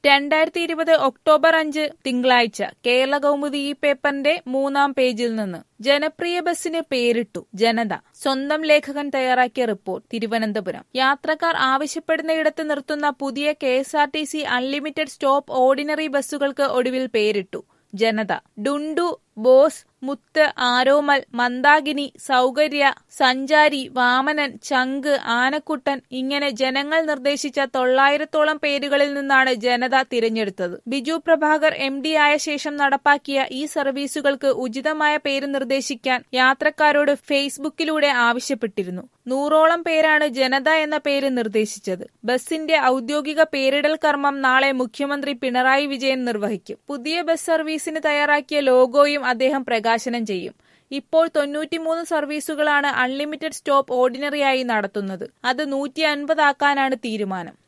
രണ്ടായിരത്തി ഇരുപത് ഒക്ടോബർ അഞ്ച് തിങ്കളാഴ്ച കേരള കൗമുദി ഈ പേപ്പറിന്റെ മൂന്നാം പേജിൽ നിന്ന് ജനപ്രിയ ബസ്സിന് പേരിട്ടു ജനത സ്വന്തം ലേഖകൻ തയ്യാറാക്കിയ റിപ്പോർട്ട് തിരുവനന്തപുരം യാത്രക്കാർ ആവശ്യപ്പെടുന്നയിടത്ത് നിർത്തുന്ന പുതിയ K S R T C unlimited stop ordinary ബസ്സുകൾക്ക് ഒടുവിൽ പേരിട്ടു ജനത ഡുണ്ടു ബോസ് മുത്ത് ആരോമൽ മന്ദാകിനി സൗകര്യ സഞ്ചാരി വാമനൻ ചങ്ക് ആനക്കുട്ടൻ ഇങ്ങനെ ജനങ്ങൾ നിർദ്ദേശിച്ച തൊള്ളായിരത്തോളം പേരുകളിൽ നിന്നാണ് ജനത തിരഞ്ഞെടുത്തത് ബിജു പ്രഭാകർ എം ഡി ആയ ശേഷം നടപ്പാക്കിയ ഈ സർവീസുകൾക്ക് ഉചിതമായ പേര് നിർദ്ദേശിക്കാൻ യാത്രക്കാരോട് ഫേസ്ബുക്കിലൂടെ ആവശ്യപ്പെട്ടിരുന്നു നൂറോളം പേരാണ് ജനത എന്ന പേര് നിർദ്ദേശിച്ചത് ബസിന്റെ ഔദ്യോഗിക പേരിടൽ കർമ്മം നാളെ മുഖ്യമന്ത്രി പിണറായി വിജയൻ നിർവഹിക്കും പുതിയ ബസ് സർവീസിന് തയ്യാറാക്കിയ ലോഗോയും അദ്ദേഹം പ്രകാശനം ചെയ്യും ഇപ്പോൾ തൊണ്ണൂറ്റിമൂന്ന് സർവീസുകളാണ് അൺലിമിറ്റഡ് സ്റ്റോപ്പ് ഓർഡിനറിയായി നടത്തുന്നത് അത് നൂറ്റി അൻപതാക്കാനാണ് തീരുമാനം